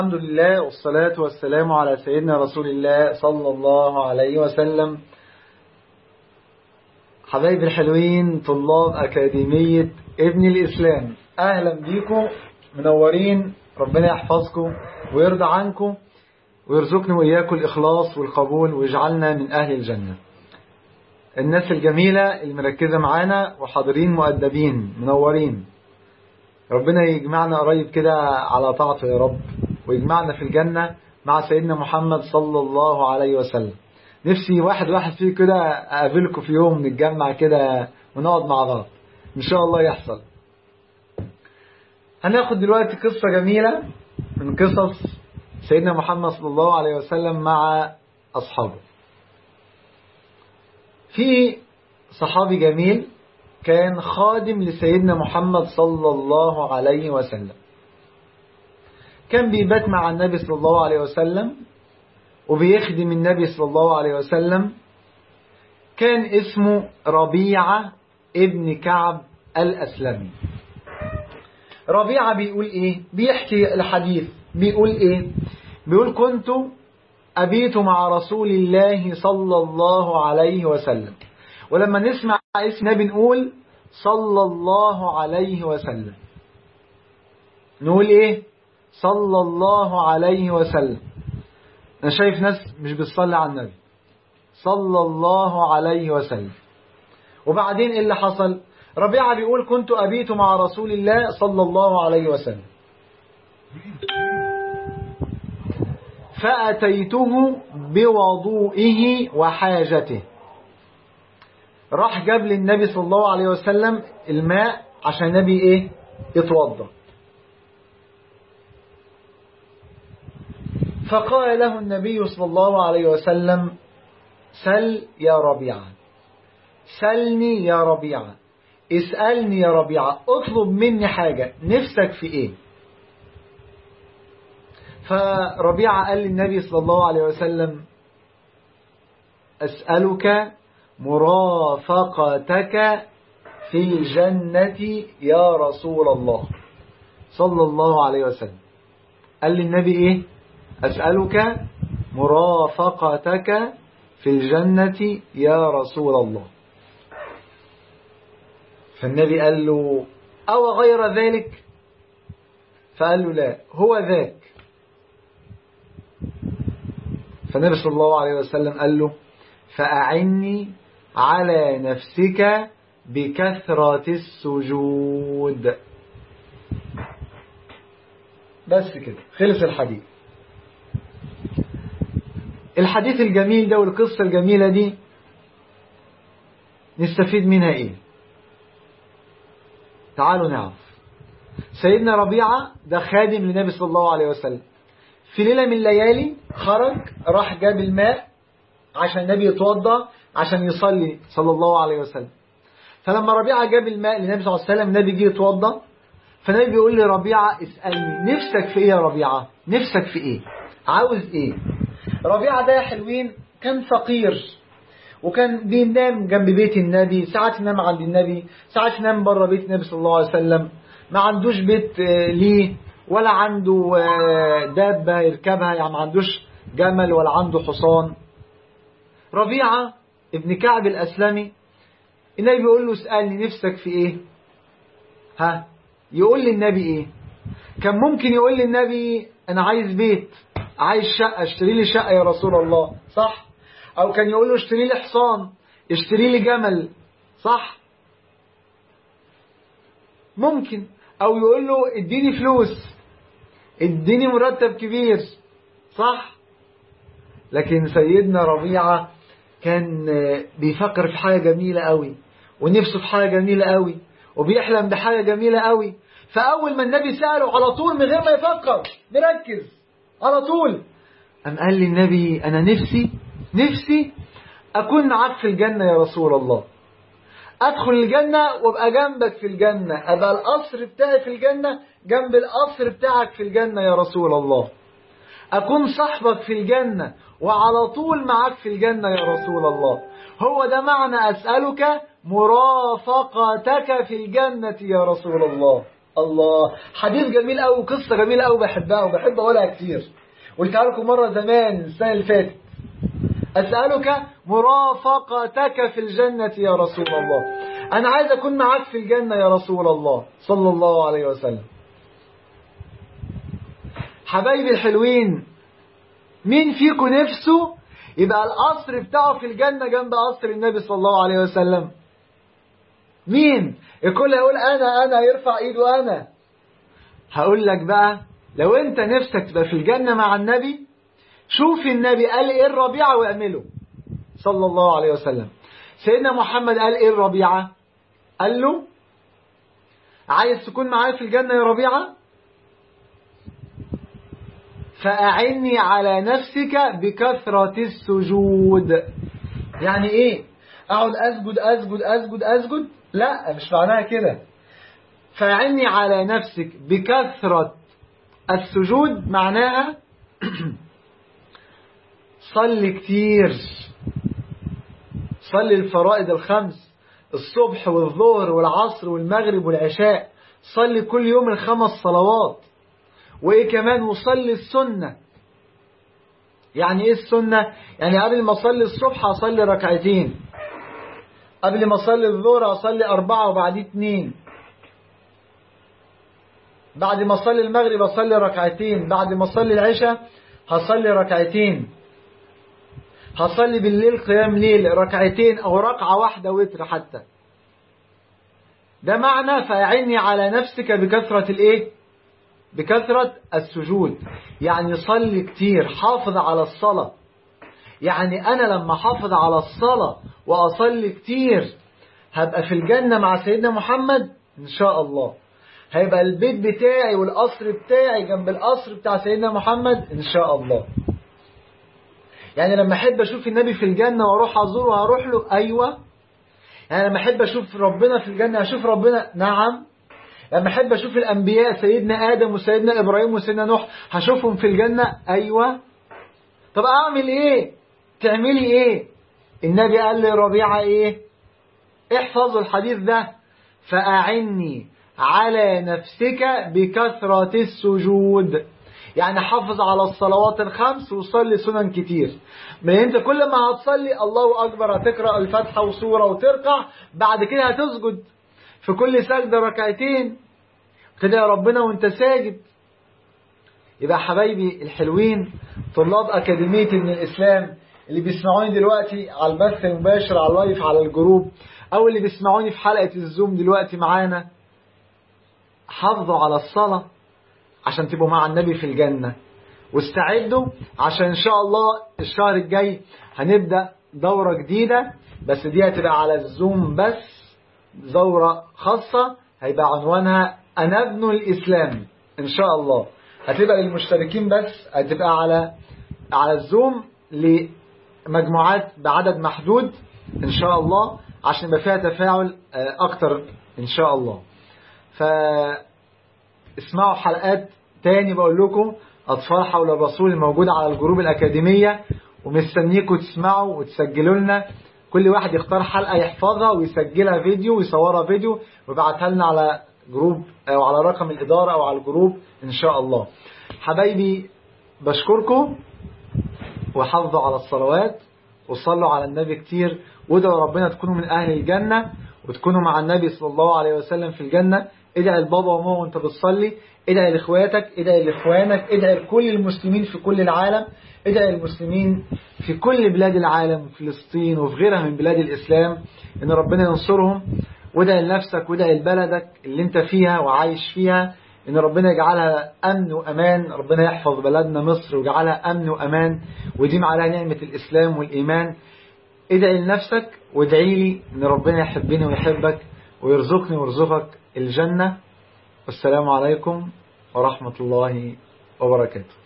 الحمد لله والصلاة والسلام على سيدنا رسول الله صلى الله عليه وسلم حبايبي الحلوين طلاب أكاديمية ابن الإسلام أهلا بيكم منورين ربنا يحفظكم ويرضى عنكم ويرزقنا وإياكم الإخلاص والقبول ويجعلنا من أهل الجنة الناس الجميلة المركزة معانا وحاضرين مؤدبين منورين ربنا يجمعنا قريب كده على طاعته يا رب ويجمعنا في الجنة مع سيدنا محمد صلى الله عليه وسلم نفسي واحد واحد فيه كده أقابلكم في يوم نتجمع كده ونقعد مع بعض إن شاء الله يحصل هناخد دلوقتي قصة جميلة من قصص سيدنا محمد صلى الله عليه وسلم مع أصحابه في صحابي جميل كان خادم لسيدنا محمد صلى الله عليه وسلم كان بيبات مع النبي صلى الله عليه وسلم وبيخدم النبي صلى الله عليه وسلم كان اسمه ربيعة ابن كعب الأسلمي ربيعة بيقول ايه بيحكي الحديث بيقول ايه بيقول كنت أبيت مع رسول الله صلى الله عليه وسلم ولما نسمع اسم النبي نقول صلى الله عليه وسلم نقول ايه صلى الله عليه وسلم انا شايف ناس مش بتصلي على النبي صلى الله عليه وسلم وبعدين ايه اللي حصل ربيعة بيقول كنت أبيت مع رسول الله صلى الله عليه وسلم فأتيته بوضوئه وحاجته راح جاب للنبي صلى الله عليه وسلم الماء عشان النبي ايه يتوضا فقال له النبي صلى الله عليه وسلم سل يا ربيعة سلني يا ربيعة اسألني يا ربيعة اطلب مني حاجة نفسك في ايه فربيعة قال للنبي صلى الله عليه وسلم أسألك مرافقتك في الجنة يا رسول الله صلى الله عليه وسلم قال للنبي ايه أسألك مرافقتك في الجنة يا رسول الله فالنبي قال له أو غير ذلك فقال له لا هو ذاك فالنبي صلى الله عليه وسلم قال له فأعني على نفسك بكثرة السجود بس كده خلص الحديث الحديث الجميل ده والقصة الجميلة دي نستفيد منها ايه تعالوا نعرف سيدنا ربيعة ده خادم للنبي صلى الله عليه وسلم في ليلة من الليالي خرج راح جاب الماء عشان النبي يتوضى عشان يصلي صلى الله عليه وسلم فلما ربيعة جاب الماء للنبي صلى الله عليه وسلم النبي جه يتوضى فالنبي بيقول لي ربيعة اسألني نفسك في ايه يا ربيعة نفسك في ايه عاوز ايه ربيعة ده يا حلوين كان فقير وكان بينام جنب بيت النبي ساعات ينام عند النبي ساعات ينام بره بيت النبي صلى الله عليه وسلم ما عندوش بيت ليه ولا عنده دابة يركبها يعني ما عندوش جمل ولا عنده حصان ربيعة ابن كعب الأسلمي النبي بيقول له اسألني نفسك في ايه ها يقول للنبي ايه كان ممكن يقول للنبي انا عايز بيت عايز شقة اشتري لي شقة يا رسول الله صح او كان يقول له اشتري لي حصان اشتري لي جمل صح ممكن او يقول له اديني فلوس اديني مرتب كبير صح لكن سيدنا ربيعة كان بيفكر في حاجة جميلة قوي ونفسه في حاجة جميلة قوي وبيحلم بحاجة جميلة قوي فأول ما النبي سأله على طول من غير ما يفكر مركز على طول أم قال لي النبي أنا نفسي نفسي أكون معاك في الجنة يا رسول الله أدخل الجنة وأبقى جنبك في الجنة أبقى القصر بتاعي في الجنة جنب القصر بتاعك في الجنة يا رسول الله أكون صاحبك في الجنة وعلى طول معاك في الجنة يا رسول الله هو ده معنى أسألك مرافقتك في الجنة يا رسول الله الله حديث جميل قوي وقصة جميلة قوي بحبها وبحب أقولها كتير قلتها لكم مرة زمان السنة اللي فاتت أسألك مرافقتك في الجنة يا رسول الله أنا عايز أكون معاك في الجنة يا رسول الله صلى الله عليه وسلم حبايبي الحلوين مين فيكم نفسه يبقى القصر بتاعه في الجنة جنب قصر النبي صلى الله عليه وسلم مين الكل يقول أنا أنا يرفع إيده أنا هقول لك بقى لو أنت نفسك تبقى في الجنة مع النبي شوف النبي قال إيه الربيعة واعمله صلى الله عليه وسلم سيدنا محمد قال إيه الربيعة قال له عايز تكون معايا في الجنة يا ربيعة فأعني على نفسك بكثرة السجود يعني ايه اقعد اسجد اسجد اسجد اسجد لا مش معناها كده فأعني على نفسك بكثرة السجود معناها صلي كتير صلي الفرائض الخمس الصبح والظهر والعصر والمغرب والعشاء صلي كل يوم الخمس صلوات وايه كمان وصلي السنة يعني ايه السنة يعني قبل ما اصلي الصبح اصلي ركعتين قبل ما اصلي الظهر اصلي اربعة وبعديه اتنين بعد ما اصلي المغرب اصلي ركعتين بعد ما اصلي العشاء هصلي ركعتين هصلي بالليل قيام ليل ركعتين او ركعة واحدة وتر حتى ده معنى فأعني على نفسك بكثرة الايه بكثرة السجود يعني صلي كتير حافظ على الصلاة يعني أنا لما حافظ على الصلاة وأصلي كتير هبقى في الجنة مع سيدنا محمد إن شاء الله هيبقى البيت بتاعي والقصر بتاعي جنب القصر بتاع سيدنا محمد إن شاء الله يعني لما أحب أشوف النبي في الجنة وأروح أزوره هروح له أيوة يعني لما أحب أشوف ربنا في الجنة أشوف ربنا نعم لما أحب أشوف الأنبياء سيدنا آدم وسيدنا إبراهيم وسيدنا نوح هشوفهم في الجنة أيوة طب أعمل إيه تعملي إيه النبي قال لي ربيعة إيه احفظوا الحديث ده فأعني على نفسك بكثرة السجود يعني حافظ على الصلوات الخمس وصلي سنن كتير ما انت كل ما هتصلي الله اكبر هتقرا الفاتحه وسوره وتركع بعد كده هتسجد في كل سجده ركعتين تدعي ربنا وانت ساجد يبقى حبايبي الحلوين طلاب اكاديميه ابن الاسلام اللي بيسمعوني دلوقتي على البث المباشر على اللايف على الجروب او اللي بيسمعوني في حلقه الزوم دلوقتي معانا حافظوا على الصلاه عشان تبقوا مع النبي في الجنة واستعدوا عشان إن شاء الله الشهر الجاي هنبدأ دورة جديدة بس دي هتبقى على الزوم بس دورة خاصة هيبقى عنوانها أنا ابن الإسلام إن شاء الله هتبقى للمشتركين بس هتبقى على على الزوم لمجموعات بعدد محدود إن شاء الله عشان يبقى فيها تفاعل أكتر إن شاء الله ف اسمعوا حلقات تاني بقول لكم أطفال حول الرسول الموجودة على الجروب الأكاديمية ومستنيكم تسمعوا وتسجلوا لنا كل واحد يختار حلقة يحفظها ويسجلها فيديو ويصورها فيديو ويبعتها لنا على جروب أو على رقم الإدارة أو على الجروب إن شاء الله حبايبي بشكركم وحافظوا على الصلوات وصلوا على النبي كتير وادعوا ربنا تكونوا من أهل الجنة وتكونوا مع النبي صلى الله عليه وسلم في الجنة ادعي لبابا وماما وانت بتصلي ادعي لاخواتك ادعي لاخوانك ادعي لكل المسلمين في كل العالم ادعي للمسلمين في كل بلاد العالم فلسطين وفي غيرها من بلاد الإسلام ان ربنا ينصرهم وادعي لنفسك وادعي لبلدك اللي انت فيها وعايش فيها ان ربنا يجعلها امن وامان ربنا يحفظ بلدنا مصر ويجعلها امن وامان ويديم عليها نعمة الاسلام والايمان ادعي لنفسك وادعي لي ان ربنا يحبني ويحبك ويرزقني ويرزقك الجنة والسلام عليكم ورحمة الله وبركاته